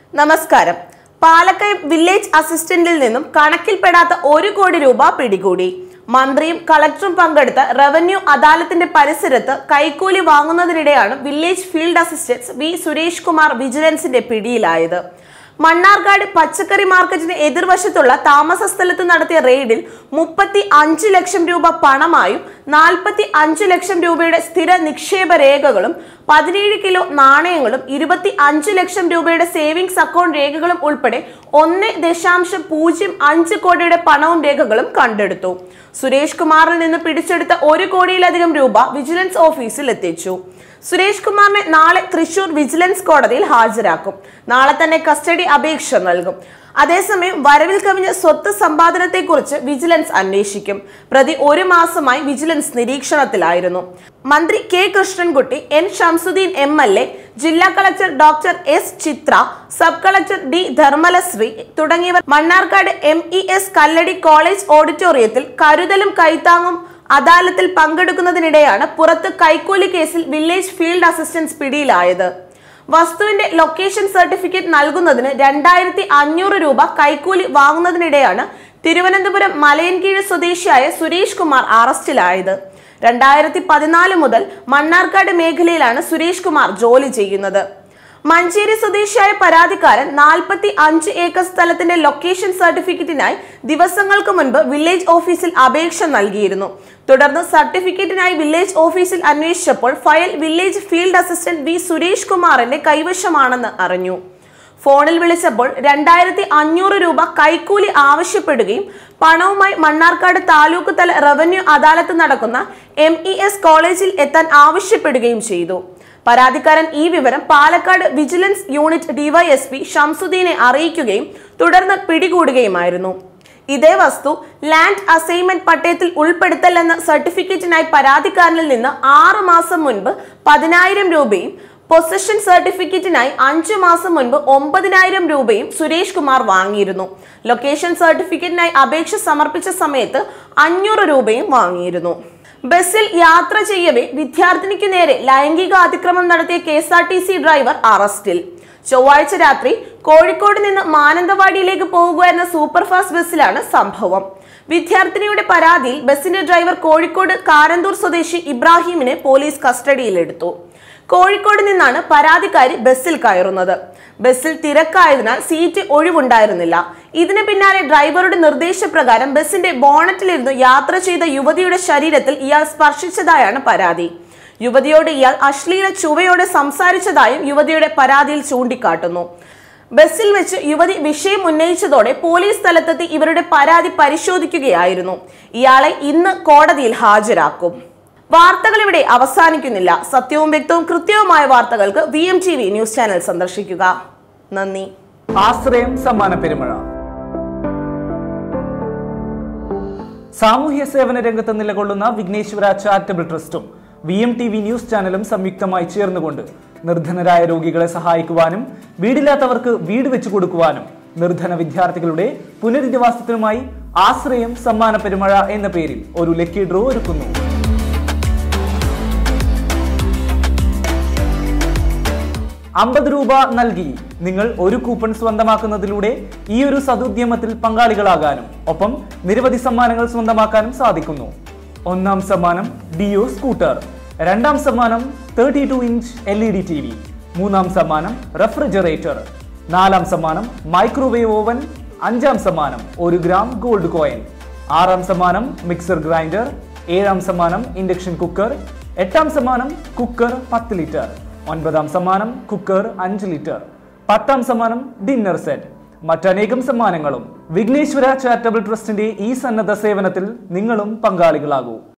നമസ്കാരം പാലക്കയം വില്ലേജ് അസിസ്റ്റന്റിൽ നിന്നും കണക്കിൽപ്പെടാത്ത ഒരു കോടി രൂപ പിടികൂടി മന്ത്രിയും കളക്ടറും പങ്കെടുത്ത റവന്യൂ അദാലത്തിന്റെ പരിസരത്ത് കൈക്കൂലി വാങ്ങുന്നതിനിടെയാണ് village field assistant V Suresh Kumar വിജിലൻസിന്റെ പിടിയിലായത് മണ്ണാർക്കാട് പച്ചക്കറി മാർക്കറ്റിന് എതിർവശത്തുള്ള താമസ സ്ഥലത്ത് നടത്തിയ റെയ്ഡിൽ മുപ്പത്തി അഞ്ച് ലക്ഷം രൂപ പണമായും നാൽപ്പത്തി അഞ്ച് ലക്ഷം രൂപയുടെ സ്ഥിര നിക്ഷേപ രേഖകളും പതിനേഴ് കിലോ നാണയങ്ങളും ഇരുപത്തി അഞ്ച് ലക്ഷം രൂപയുടെ സേവിങ്സ് അക്കൗണ്ട് രേഖകളും ഉൾപ്പെടെ ഒന്ന് ദശാംശം പൂജ്യം അഞ്ച് കോടിയുടെ പണവും രേഖകളും കണ്ടെടുത്തു സുരേഷ് കുമാറിൽ നിന്ന് പിടിച്ചെടുത്ത ഒരു കോടിയിലധികം രൂപ വിജിലൻസ് ഓഫീസിൽ എത്തിച്ചു സുരേഷ് കുമാറിനെ നാളെ തൃശൂർ വിജിലൻസ് കോടതിയിൽ ഹാജരാക്കും നാളെ തന്നെ കസ്റ്റഡി അപേക്ഷ നൽകും അതേസമയം വരവിൽ കവിഞ്ഞ സ്വത്ത് സമ്പാദനത്തെക്കുറിച്ച് വിജിലൻസ് അന്വേഷിക്കും പ്രതി ഒരു മാസമായി വിജിലൻസ് നിരീക്ഷണത്തിലായിരുന്നു മന്ത്രി K Krishnankutty N Shamsuddin M L A ജില്ലാ collector doctor S Chitra sub collector D Dharmalashree തുടങ്ങിയവർ Mannarkkad M E S Kalladi college ഓഡിറ്റോറിയത്തിൽ കരുതലും കൈത്താങ്ങും അദാലത്തിൽ പങ്കെടുക്കുന്നതിനിടെയാണ് പുറത്ത് കൈക്കൂലി കേസിൽ വില്ലേജ് ഫീൽഡ് അസിസ്റ്റൻസ് പിടിയിലായത് വസ്തുവിന്റെ ലൊക്കേഷൻ സർട്ടിഫിക്കറ്റ് നൽകുന്നതിന് രണ്ടായിരത്തി അഞ്ഞൂറ് രൂപ കൈക്കൂലി വാങ്ങുന്നതിനിടെയാണ് തിരുവനന്തപുരം മലയൻകീഴ് സ്വദേശിയായ സുരേഷ് കുമാർ അറസ്റ്റിലായത് രണ്ടായിരത്തി പതിനാല് മുതൽ മണ്ണാർക്കാട് മേഖലയിലാണ് സുരേഷ് കുമാർ ജോലി ചെയ്യുന്നത് മഞ്ചേരി സ്വദേശിയായ പരാതിക്കാരൻ നാൽപ്പത്തി അഞ്ച് ഏക്കർ സ്ഥലത്തിന്റെ ലൊക്കേഷൻ സർട്ടിഫിക്കറ്റിനായി ദിവസങ്ങൾക്ക് മുൻപ് വില്ലേജ് ഓഫീസിൽ അപേക്ഷ നൽകിയിരുന്നു തുടർന്ന് സർട്ടിഫിക്കറ്റിനായി വില്ലേജ് ഓഫീസിൽ അന്വേഷിച്ചപ്പോൾ file village field assistant V Suresh കുമാറിന്റെ കൈവശമാണെന്ന് അറിഞ്ഞു ഫോണിൽ വിളിച്ചപ്പോൾ രണ്ടായിരത്തി അഞ്ഞൂറ് രൂപ കൈക്കൂലി ആവശ്യപ്പെടുകയും പണവുമായി മണ്ണാർക്കാട് താലൂക്ക് തല റവന്യൂ അദാലത്ത് നടക്കുന്ന എം ഇ എസ് കോളേജിൽ എത്താൻ ആവശ്യപ്പെടുകയും ചെയ്തു പരാതിക്കാരൻ ഈ വിവരം പാലക്കാട് വിജിലൻസ് യൂണിറ്റ് ഡിവൈഎസ്പി ഷംസുദ്ദീനെ അറിയിക്കുകയും തുടർന്ന് പിടികൂടുകയുമായിരുന്നു ഇതേ വസ്തു ലാൻഡ് അസൈൻമെന്റ് പട്ടയത്തിൽ ഉൾപ്പെടുത്തലെന്ന സർട്ടിഫിക്കറ്റിനായി പരാതിക്കാരനിൽ നിന്ന് ആറ് മാസം മുൻപ് പതിനായിരം രൂപയും പൊസഷൻ സർട്ടിഫിക്കറ്റിനായി അഞ്ചു മാസം മുൻപ് ഒമ്പതിനായിരം രൂപയും സുരേഷ് കുമാർ വാങ്ങിയിരുന്നു ലൊക്കേഷൻ സർട്ടിഫിക്കറ്റിനായി അപേക്ഷ സമർപ്പിച്ച സമയത്ത് അഞ്ഞൂറ് രൂപയും വാങ്ങിയിരുന്നു ബസ്സിൽ യാത്ര ചെയ്യവേ വിദ്യാർത്ഥിനിക്ക് നേരെ ലൈംഗിക അതിക്രമം നടത്തിയ K S R T C driver അറസ്റ്റിൽ ചൊവ്വാഴ്ച രാത്രി കോഴിക്കോട് നിന്ന് മാനന്തവാടിയിലേക്ക് പോകുക എന്ന സൂപ്പർഫാസ്റ്റ് ബസ്സിലാണ് സംഭവം വിദ്യാർത്ഥിനിയുടെ പരാതിയിൽ ബസിന്റെ ഡ്രൈവർ കോഴിക്കോട് കാരന്തൂർ സ്വദേശി ഇബ്രാഹിമിനെ പോലീസ് കസ്റ്റഡിയിലെടുത്തു കോഴിക്കോട് നിന്നാണ് പരാതിക്കാരി ബസ്സിൽ കയറുന്നത് ബസ്സിൽ തിരക്കായതിനാൽ സീറ്റ് ഒഴിവുണ്ടായിരുന്നില്ല ഇതിന് പിന്നാലെ ഡ്രൈവറുടെ നിർദ്ദേശപ്രകാരം ബസിന്റെ ബോണറ്റിലിരുന്ന് യാത്ര ചെയ്ത യുവതിയുടെ ശരീരത്തിൽ ഇയാൾ സ്പർശിച്ചതായാണ് പരാതി യുവതിയോട് ഇയാൾ അശ്ലീല ചുവയോടെ സംസാരിച്ചതായും യുവതിയുടെ പരാതിയിൽ ചൂണ്ടിക്കാട്ടുന്നു ബസ്സിൽ വെച്ച് യുവതി വിഷയം ഉന്നയിച്ചതോടെ പോലീസ് സ്ഥലത്തെത്തി ഇവരുടെ പരാതി പരിശോധിക്കുകയായിരുന്നു ഇയാളെ ഇന്ന് കോടതിയിൽ ഹാജരാക്കും വാർത്തകൾ ഇവിടെ അവസാനിക്കുന്നില്ല സത്യവും വ്യക്തവും കൃത്യവുമായ വാർത്തകൾക്ക് V M T V news channel സന്ദർശിക്കുക നന്ദി ആശ്രയം സമ്മാന പെരുമഴ സാമൂഹ്യ സേവന രംഗത്ത് നിലകൊള്ളുന്ന വിഘ്നേശ്വര ചാരിറ്റബിൾ ട്രസ്റ്റും V M T V news ചാനലും സംയുക്തമായി ചേർന്നുകൊണ്ട് നിർധനരായ രോഗികളെ സഹായിക്കുവാനും വീടില്ലാത്തവർക്ക് വീട് വെച്ചു കൊടുക്കുവാനും നിർധന വിദ്യാർത്ഥികളുടെ പുനരധിവാസത്തിനുമായി ആശ്രയം സമ്മാന പെരുമഴ എന്ന പേരിൽ ഒരു ലക്കി ഡ്രോ ഒരുക്കുന്നു അമ്പത് രൂപ നൽകി നിങ്ങൾ ഒരു കൂപ്പൺ സ്വന്തമാക്കുന്നതിലൂടെ ഈ ഒരു സതുദ്യമത്തിൽ പങ്കാളികളാകാനും ഒപ്പം നിരവധി സമ്മാനങ്ങൾ സ്വന്തമാക്കാനും സാധിക്കുന്നു ഒന്നാം സമ്മാനം ഡിയോ സ്കൂട്ടർ രണ്ടാം സമ്മാനം thirty two inch L E D T V മൂന്നാം സമ്മാനം റെഫ്രിജറേറ്റർ നാലാം സമ്മാനം മൈക്രോവേവ് ഓവൻ അഞ്ചാം സമ്മാനം ഒരു ഗ്രാം ഗോൾഡ് കോയിൻ ആറാം സമ്മാനം മിക്സർ ഗ്രൈൻഡർ ഏഴാം സമ്മാനം ഇൻഡക്ഷൻ കുക്കർ എട്ടാം സമ്മാനം കുക്കർ പത്ത് ലിറ്റർ ഒൻപതാം സമ്മാനം കുക്കർ അഞ്ച് ലിറ്റർ പത്താം സമ്മാനം ഡിന്നർ സെറ്റ് മറ്റനേകം സമ്മാനങ്ങളും വിഘ്നേശ്വര ചാരിറ്റബിൾ ട്രസ്റ്റിന്റെ ഈ സന്നദ്ധ സേവനത്തിൽ നിങ്ങളും പങ്കാളികളാകൂ